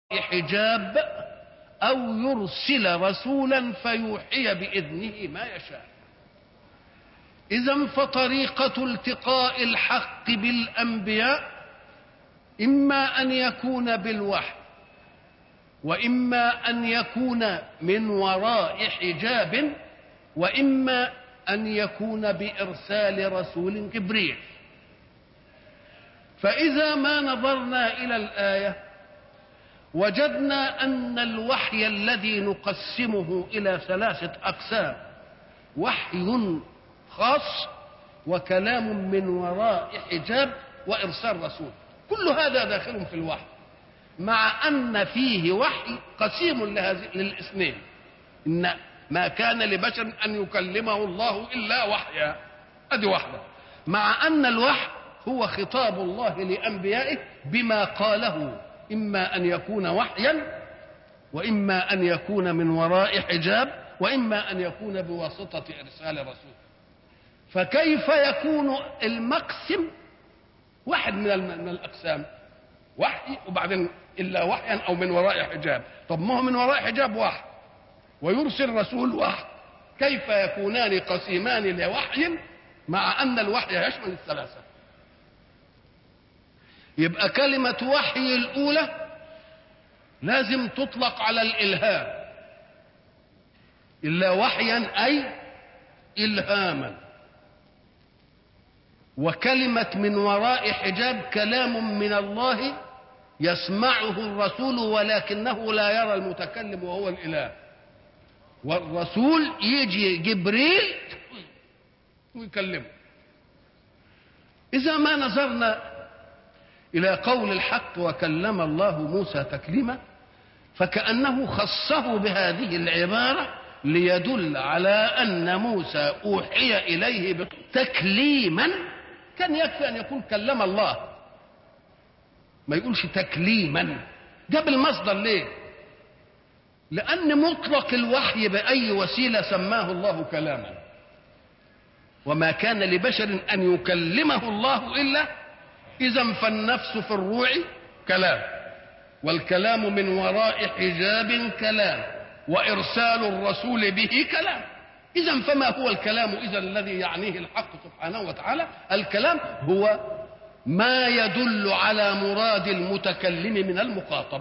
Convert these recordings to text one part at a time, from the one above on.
حجاب أو يرسل رسولا فيوحي بإذنه ما يشاء إذا فطريقة التقاء الحق بالأنبياء إما أن يكون بالوحي وإما أن يكون من وراء حجاب وإما أن يكون بإرسال رسول جبريل فإذا ما نظرنا إلى الآية وجدنا أن الوحي الذي نقسمه إلى ثلاثة أقسام وحي خاص وكلام من وراء حجاب وإرسال رسول كل هذا داخل في الوحي مع أن فيه وحي قسيم لهذه للاثنين إن ما كان لبشر أن يكلمه الله إلا وحيا أدي واحدة مع أن الوحي هو خطاب الله لأنبيائه بما قاله إما أن يكون وحيا وإما أن يكون من وراء حجاب وإما أن يكون بواسطة إرسال رسول فكيف يكون المقسم واحد من من الأقسام وحي وبعدين إلا وحيا أو من وراء حجاب طب ما هو من وراء حجاب وحي ويرسل رسول وحي كيف يكونان قسيمان لوحي مع أن الوحي يشمل الثلاثة يبقى كلمة وحي الأولى لازم تطلق على الإلهام إلا وحيا أي إلهاما وكلمة من وراء حجاب كلام من الله يسمعه الرسول ولكنه لا يرى المتكلم وهو الإله والرسول يجي جبريل ويكلمه إذا ما نظرنا إلى قول الحق وكلم الله موسى تكليما فكأنه خصه بهذه العبارة ليدل على أن موسى أوحي إليه تكليما كان يكفي أن يقول كلم الله ما يقولش تكليما جاب المصدر ليه لأن مطلق الوحي بأي وسيلة سماه الله كلاما وما كان لبشر أن يكلمه الله إلا إذا فالنفس في الروع كلام والكلام من وراء حجاب كلام وإرسال الرسول به كلام إذا فما هو الكلام إذا الذي يعنيه الحق سبحانه وتعالى الكلام هو ما يدل على مراد المتكلم من المخاطب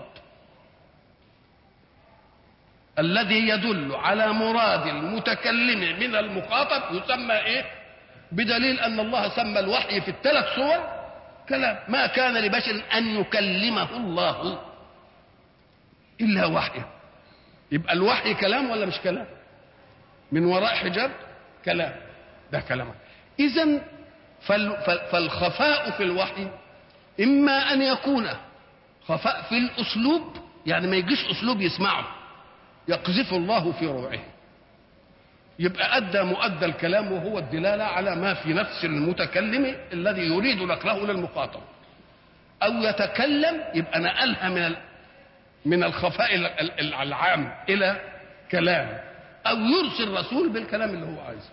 الذي يدل على مراد المتكلم من المخاطب يسمى ايه بدليل ان الله سمى الوحي في الثلاث صور كلام ما كان لبشر ان يكلمه الله الا وحيا يبقى الوحي كلام ولا مش كلام من وراء حجاب كلام ده كلام اذا فالخفاء في الوحي اما ان يكون خفاء في الاسلوب يعني ما يجيش اسلوب يسمعه يقذف الله في روعه يبقى ادى مؤدى الكلام وهو الدلاله على ما في نفس المتكلم الذي يريد نقله للمخاطب او يتكلم يبقى نقلها من من الخفاء العام الى كلام او يرسل رسول بالكلام اللي هو عايزه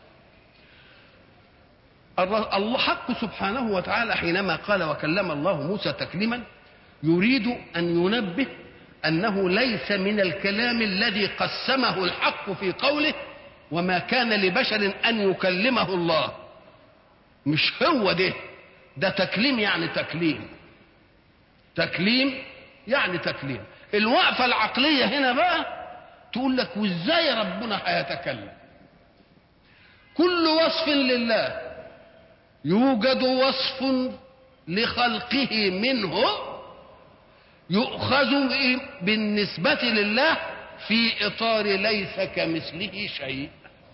الله حق سبحانه وتعالى حينما قال وكلم الله موسى تكليما يريد ان ينبه انه ليس من الكلام الذي قسمه الحق في قوله وما كان لبشر ان يكلمه الله مش هو ده ده تكليم يعني تكليم تكليم يعني تكليم الوقفه العقليه هنا بقى تقول لك وازاي ربنا هيتكلم كل وصف لله يوجد وصف لخلقه منه يؤخذ بالنسبة لله في إطار ليس كمثله شيء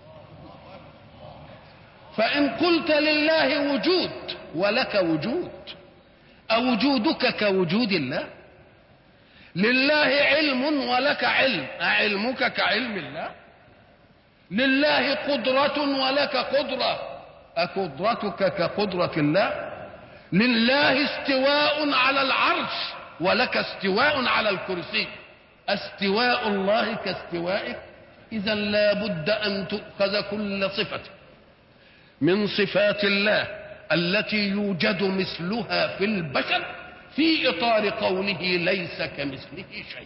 فإن قلت لله وجود ولك وجود أوجودك كوجود الله لله علم ولك علم أعلمك كعلم الله لله قدرة ولك قدرة أقدرتك كقدرة الله لله استواء على العرش ولك استواء على الكرسي استواء الله كاستوائك اذا لا بد ان تؤخذ كل صفه من صفات الله التي يوجد مثلها في البشر في إطار قوله ليس كمثله شيء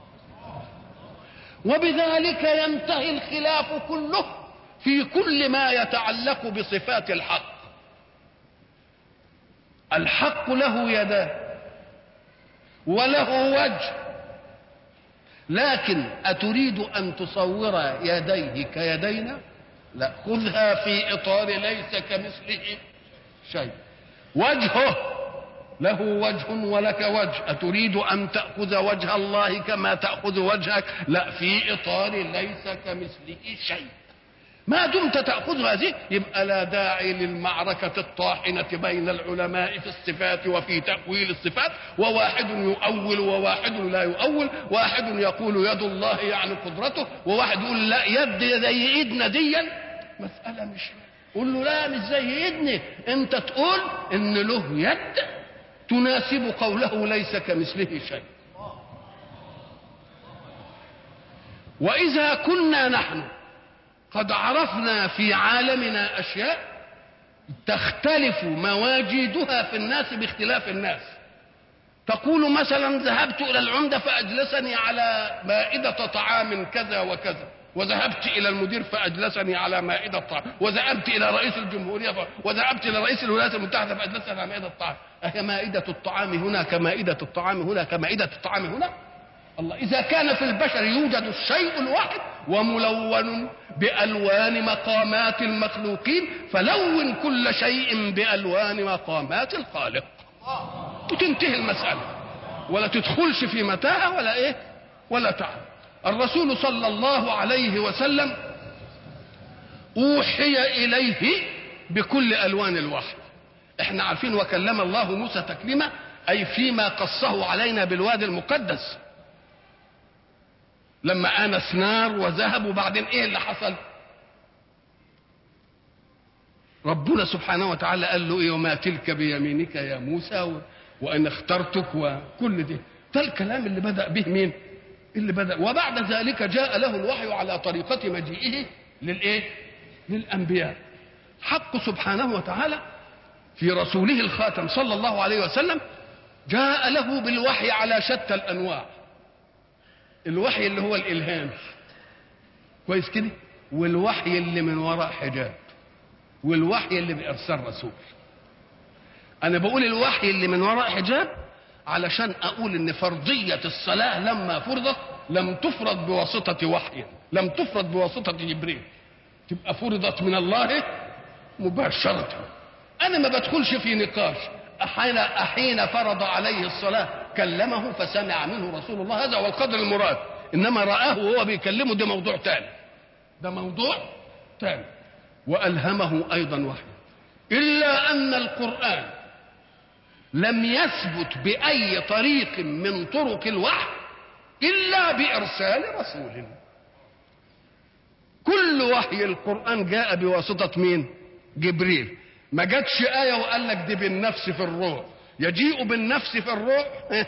وبذلك ينتهي الخلاف كله في كل ما يتعلق بصفات الحق الحق له يدان وله وجه لكن أتريد أن تصور يديه كيدينا لا خذها في إطار ليس كمثله شيء وجهه له وجه ولك وجه أتريد أن تأخذ وجه الله كما تأخذ وجهك لا في إطار ليس كمثله شيء ما دمت تأخذ هذه يبقى لا داعي للمعركة الطاحنة بين العلماء في الصفات وفي تأويل الصفات وواحد يؤول وواحد لا يؤول واحد يقول يد الله يعني قدرته وواحد يقول لا يد زي ايدنا ديا مسألة مش قول له لا مش زي ايدنا انت تقول ان له يد تناسب قوله ليس كمثله شيء وإذا كنا نحن قد عرفنا في عالمنا اشياء تختلف مواجيدها في الناس باختلاف الناس تقول مثلا ذهبت الى العمده فاجلسني على مائده طعام كذا وكذا وذهبت الى المدير فاجلسني على مائده طعام وذهبت الى رئيس الجمهوريه ف... وذهبت الى رئيس الولايات المتحده فاجلسني على مائده الطعام اهي مائده الطعام هنا كمائده الطعام هنا كمائده الطعام هنا الله إذا كان في البشر يوجد الشيء الواحد وملون بألوان مقامات المخلوقين فلون كل شيء بألوان مقامات الخالق وتنتهي المسألة ولا تدخلش في متاهة ولا إيه ولا تعب الرسول صلى الله عليه وسلم أوحي إليه بكل ألوان الوحي احنا عارفين وكلم الله موسى تكليما أي فيما قصه علينا بالوادي المقدس لما آنس نار وذهب وبعدين ايه اللي حصل ربنا سبحانه وتعالى قال له ايه وما تلك بيمينك يا موسى و... وان اخترتك وكل ده ده الكلام اللي بدأ به مين اللي بدأ وبعد ذلك جاء له الوحي على طريقة مجيئه للايه للأنبياء حق سبحانه وتعالى في رسوله الخاتم صلى الله عليه وسلم جاء له بالوحي على شتى الأنواع الوحي اللي هو الالهام كويس كده والوحي اللي من وراء حجاب والوحي اللي بارسال رسول انا بقول الوحي اللي من وراء حجاب علشان اقول ان فرضيه الصلاه لما فرضت لم تفرض بواسطه وحي لم تفرض بواسطه جبريل تبقى فرضت من الله مباشره انا ما بدخلش في نقاش أحين, أحين فرض عليه الصلاة كلمه فسمع منه رسول الله هذا هو القدر المراد إنما رآه وهو بيكلمه ده موضوع تاني ده موضوع تاني وألهمه أيضا وحيا إلا أن القرآن لم يثبت بأي طريق من طرق الوحي إلا بإرسال رسول كل وحي القرآن جاء بواسطة مين جبريل ما جاتش آية وقال لك دي بالنفس في الروح يجيء بالنفس في الروح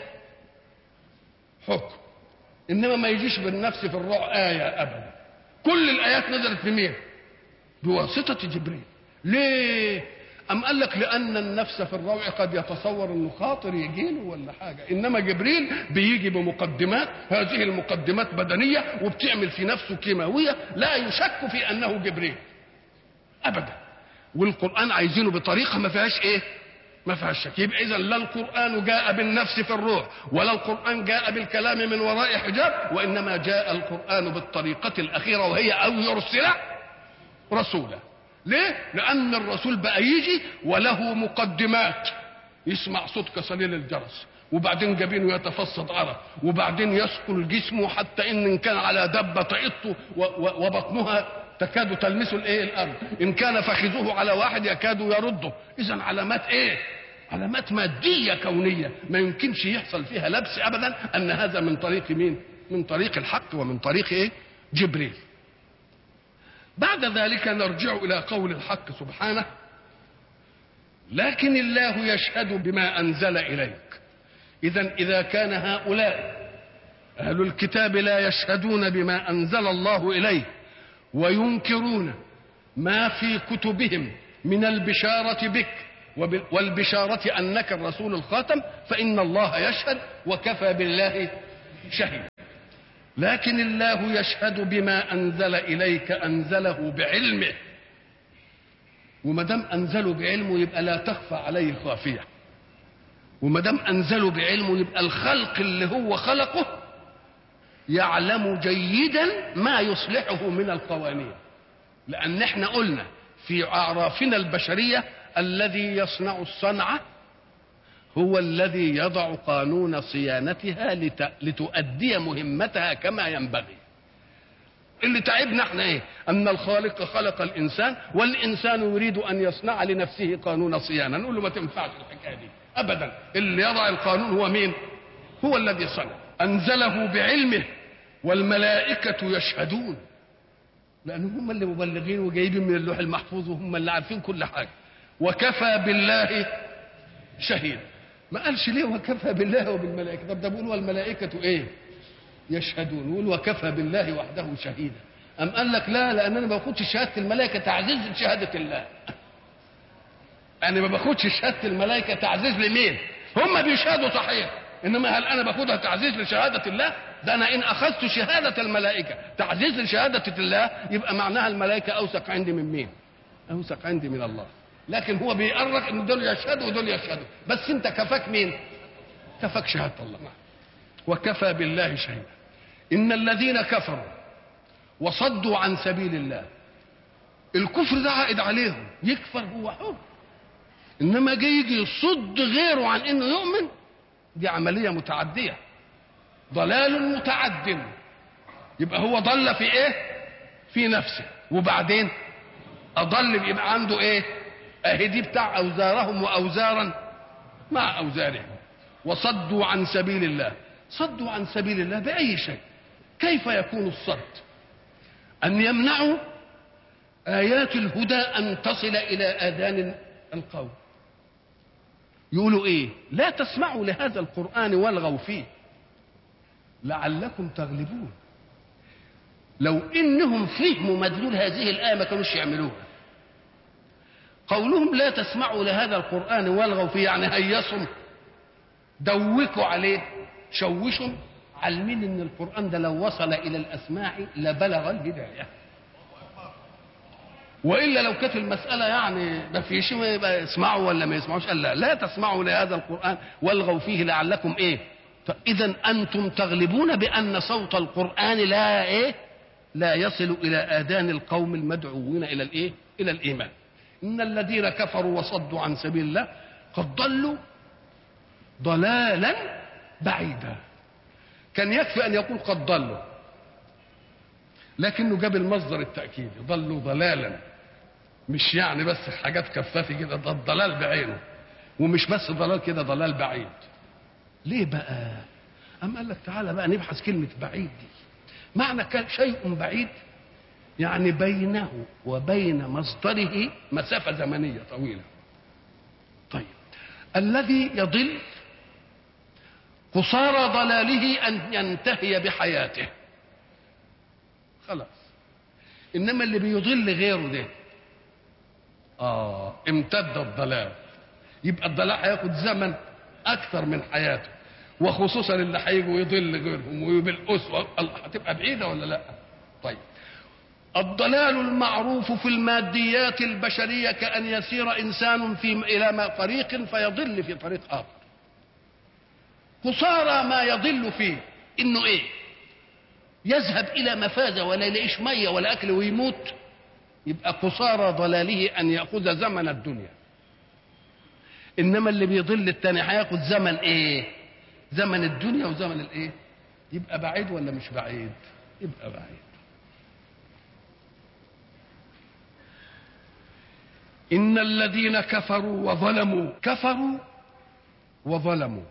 حكم إنما ما يجيش بالنفس في الروح آية أبدا كل الآيات نزلت بمين بواسطة جبريل ليه أم قال لك لأن النفس في الروع قد يتصور أنه خاطر يجيله ولا حاجة إنما جبريل بيجي بمقدمات هذه المقدمات بدنية وبتعمل في نفسه كيماوية لا يشك في أنه جبريل أبدا والقرآن عايزينه بطريقة ما فيهاش إيه ما فيهاش شك يبقى إذا لا القرآن جاء بالنفس في الروح ولا القرآن جاء بالكلام من وراء حجاب وإنما جاء القرآن بالطريقة الأخيرة وهي أو يرسل رسولا ليه؟ لأن الرسول بقى يجي وله مقدمات يسمع صوت كسليل الجرس وبعدين جبينه يتفصد عرق وبعدين يثقل جسمه حتى ان كان على دبه تعط وبطنها تكاد تلمس الايه الارض ان كان فخذه على واحد يكاد يرده اذا علامات ايه علامات ماديه كونيه ما يمكنش يحصل فيها لبس ابدا ان هذا من طريق مين من طريق الحق ومن طريق ايه جبريل بعد ذلك نرجع الى قول الحق سبحانه لكن الله يشهد بما انزل اليك اذا اذا كان هؤلاء اهل الكتاب لا يشهدون بما انزل الله اليه وينكرون ما في كتبهم من البشاره بك وبال- والبشارة أنك الرسول الخاتم فإن الله يشهد وكفى بالله شهيدا لكن الله يشهد بما أنزل إليك أنزله بعلمه وما دام أنزله بعلمه يبقى لا تخفى عليه خافية وما دام أنزله بعلمه يبقى الخلق اللي هو خلقه يعلم جيدا ما يصلحه من القوانين لأن احنا قلنا في أعرافنا البشرية الذي يصنع الصنعة هو الذي يضع قانون صيانتها لت... لتؤدي مهمتها كما ينبغي اللي تعبنا احنا ايه ان الخالق خلق الانسان والانسان يريد ان يصنع لنفسه قانون صيانه نقول له ما تنفعش الحكايه دي ابدا اللي يضع القانون هو مين هو الذي صنع انزله بعلمه والملائكه يشهدون لان هم اللي مبلغين وجايبين من اللوح المحفوظ وهم اللي عارفين كل حاجه وكفى بالله شهيد ما قالش ليه وكفى بالله وبالملائكه طب ده بيقول والملائكه ايه يشهدون يقول وكفى بالله وحده شهيدا أم قال لك لا لأن أنا ما باخدش شهادة الملائكة تعزيز لشهادة الله أنا ما باخدش شهادة الملائكة تعزيز لمين هم بيشهدوا صحيح إنما هل أنا باخدها تعزيز لشهادة الله ده أنا إن أخذت شهادة الملائكة تعزيز لشهادة الله يبقى معناها الملائكة أوثق عندي من مين أوثق عندي من الله لكن هو بيقرك إن دول يشهدوا ودول يشهدوا بس أنت كفاك مين كفاك شهادة الله وكفى بالله شهيدا ان الذين كفروا وصدوا عن سبيل الله الكفر ده عائد عليهم يكفر هو حر انما جاي يجي يصد غيره عن انه يؤمن دي عمليه متعديه ضلال متعد يبقى هو ضل في ايه في نفسه وبعدين اضل يبقى عنده ايه اهي دي بتاع اوزارهم واوزارا مع اوزارهم وصدوا عن سبيل الله صدوا عن سبيل الله بأي شيء كيف يكون الصد أن يمنعوا آيات الهدى أن تصل إلى آذان القوم يقولوا إيه لا تسمعوا لهذا القرآن والغوا فيه لعلكم تغلبون لو إنهم فهموا مدلول هذه الآية ما كانوش يعملوها قولهم لا تسمعوا لهذا القرآن والغوا فيه يعني هيصوا دوكوا عليه شوشوا علمين ان القران ده لو وصل الى الاسماع لبلغ الهدايه والا لو كانت المساله يعني ما فيش يبقى يسمعوا ولا ما يسمعوش قال لا لا تسمعوا لهذا القران والغوا فيه لعلكم ايه اذا انتم تغلبون بان صوت القران لا ايه لا يصل الى اذان القوم المدعوين الى الايه الى الايمان ان الذين كفروا وصدوا عن سبيل الله قد ضلوا ضلالا بعيدا كان يكفي ان يقول قد ضلوا لكنه جاب المصدر التاكيد ضلوا ضلالا مش يعني بس حاجات كفافي كده ده الضلال بعينه ومش بس ضلال كده ضلال بعيد ليه بقى أم قال لك تعالى بقى نبحث كلمة بعيد دي معنى كان شيء بعيد يعني بينه وبين مصدره مسافة زمنية طويلة طيب الذي يضل قصارى ضلاله أن ينتهي بحياته خلاص إنما اللي بيضل غيره ده آه امتد الضلال يبقى الضلال هياخد زمن أكثر من حياته وخصوصا اللي هيجوا يضل غيرهم وبالأسوة هتبقى بعيدة ولا لا؟ طيب الضلال المعروف في الماديات البشرية كأن يسير إنسان في إلى طريق فيضل في طريق آخر قصارى ما يضل فيه انه ايه يذهب الى مفازه ولا يلاقيش ميه ولا اكل ويموت يبقى قصارى ضلاله ان ياخذ زمن الدنيا انما اللي بيضل التاني هياخد زمن ايه زمن الدنيا وزمن الايه يبقى بعيد ولا مش بعيد يبقى بعيد ان الذين كفروا وظلموا كفروا وظلموا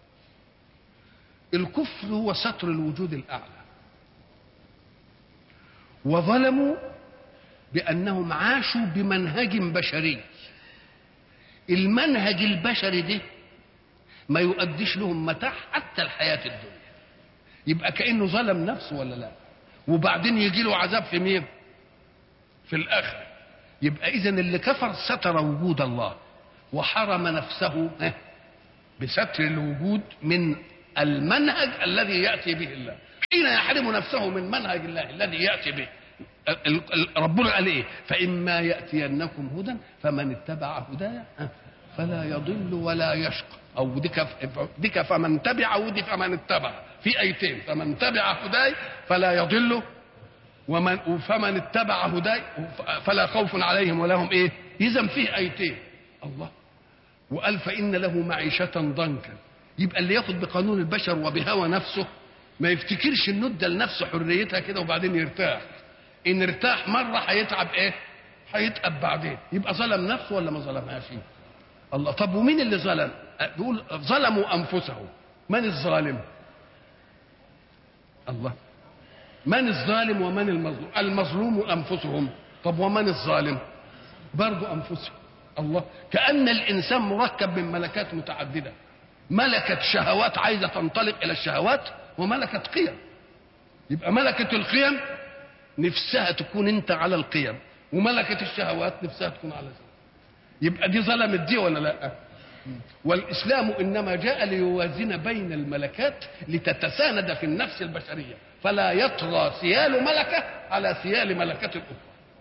الكفر هو ستر الوجود الاعلى وظلموا بانهم عاشوا بمنهج بشري المنهج البشري ده ما يؤديش لهم متاع حتى الحياه الدنيا يبقى كانه ظلم نفسه ولا لا وبعدين يجي له عذاب في مين في الاخره يبقى اذا اللي كفر ستر وجود الله وحرم نفسه بستر الوجود من المنهج الذي ياتي به الله حين يحرم نفسه من منهج الله الذي ياتي به ربنا قال ايه فاما ياتينكم هدى فمن اتبع هدايا فلا يضل ولا يشقى او ديك ديك فمن تبع ودي فمن اتبع في ايتين فمن تبع هداي فلا يضل ومن فمن اتبع هداي فلا خوف عليهم ولا هم ايه اذا فيه ايتين الله وقال فان له معيشه ضنكا يبقى اللي ياخد بقانون البشر وبهوى نفسه ما يفتكرش انه ادى لنفسه حريتها كده وبعدين يرتاح ان ارتاح مره هيتعب ايه هيتعب بعدين يبقى ظلم نفسه ولا ما ظلمهاش الله طب ومين اللي ظلم بيقول ظلموا انفسهم من الظالم الله من الظالم ومن المظلوم المظلوم انفسهم طب ومن الظالم برضو انفسهم الله كان الانسان مركب من ملكات متعدده ملكه شهوات عايزه تنطلق الى الشهوات وملكه قيم يبقى ملكه القيم نفسها تكون انت على القيم وملكه الشهوات نفسها تكون على الزنا يبقى دي ظلمت دي ولا لا والاسلام انما جاء ليوازن بين الملكات لتتساند في النفس البشريه فلا يطغى سيال ملكه على سيال ملكه الاخرى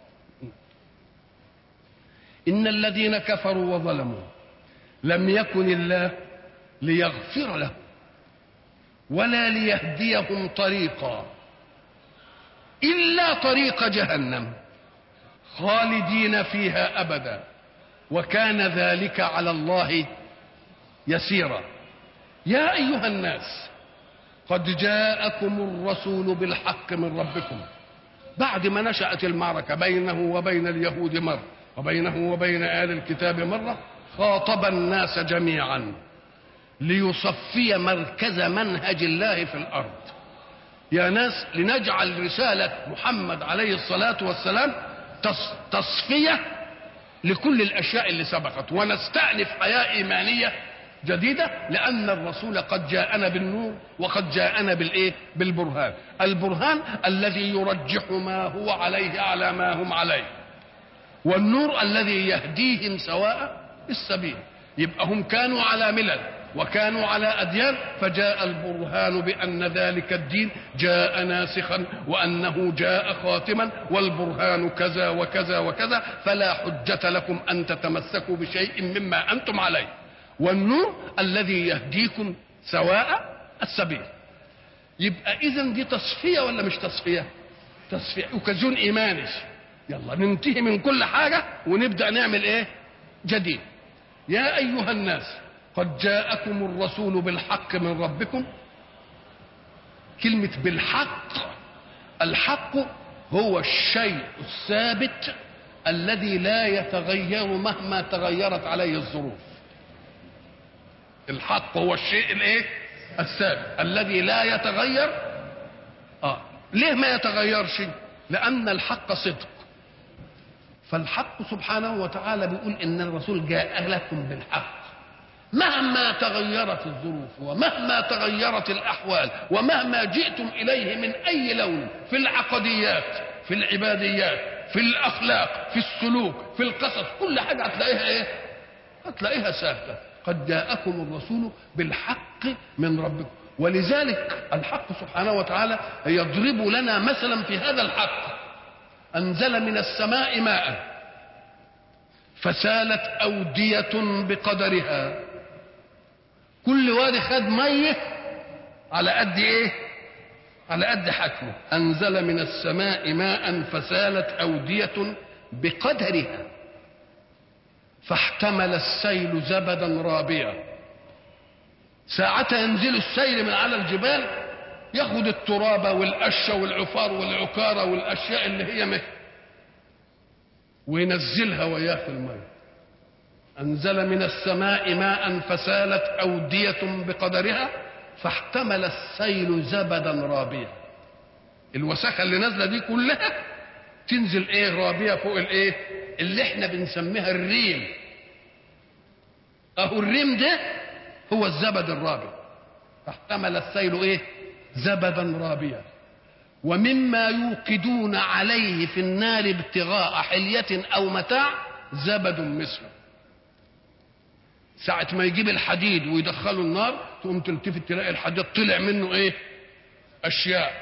ان الذين كفروا وظلموا لم يكن الله ليغفر لهم ولا ليهديهم طريقا الا طريق جهنم خالدين فيها ابدا وكان ذلك على الله يسيرا يا ايها الناس قد جاءكم الرسول بالحق من ربكم بعد ما نشأت المعركة بينه وبين اليهود مرة وبينه وبين آل الكتاب مرة خاطب الناس جميعا ليصفي مركز منهج الله في الأرض يا ناس لنجعل رسالة محمد عليه الصلاة والسلام تصفية لكل الاشياء اللي سبقت ونستأنف حياة ايمانية جديدة لان الرسول قد جاءنا بالنور وقد جاءنا بالايه بالبرهان البرهان الذي يرجح ما هو عليه على ما هم عليه والنور الذي يهديهم سواء السبيل يبقى هم كانوا على ملل وكانوا على أديان فجاء البرهان بأن ذلك الدين جاء ناسخا وأنه جاء خاتما والبرهان كذا وكذا وكذا فلا حجة لكم أن تتمسكوا بشيء مما أنتم عليه والنور الذي يهديكم سواء السبيل يبقى إذا دي تصفية ولا مش تصفية تصفية وكزون إيماني يلا ننتهي من كل حاجة ونبدأ نعمل إيه جديد يا أيها الناس قد جاءكم الرسول بالحق من ربكم كلمة بالحق الحق هو الشيء الثابت الذي لا يتغير مهما تغيرت عليه الظروف الحق هو الشيء الايه الثابت الذي لا يتغير اه ليه ما يتغيرش لان الحق صدق فالحق سبحانه وتعالى بيقول ان الرسول جاء لكم بالحق مهما تغيرت الظروف ومهما تغيرت الاحوال ومهما جئتم اليه من اي لون في العقديات في العباديات في الاخلاق في السلوك في القصص كل حاجه هتلاقيها ايه هتلاقيها سهله قد جاءكم الرسول بالحق من ربكم ولذلك الحق سبحانه وتعالى يضرب لنا مثلا في هذا الحق انزل من السماء ماء فسالت اوديه بقدرها كل وادي خد ميه على قد ايه على قد حجمه انزل من السماء ماء فسالت اوديه بقدرها فاحتمل السيل زبدا رابيا ساعتها ينزل السيل من على الجبال ياخد التراب والقشه والعفار والعكاره والاشياء اللي هي مه وينزلها وياه في الميه أنزل من السماء ماء فسالت أودية بقدرها فاحتمل السيل زبدا رابيا الوساخة اللي نازلة دي كلها تنزل ايه رابية فوق الايه اللي احنا بنسميها الريم اهو الريم ده هو الزبد الرابي فاحتمل السيل ايه زبدا رابيا ومما يوقدون عليه في النار ابتغاء حلية او متاع زبد مثله ساعة ما يجيب الحديد ويدخله النار تقوم تلتفت تلاقي الحديد طلع منه ايه؟ أشياء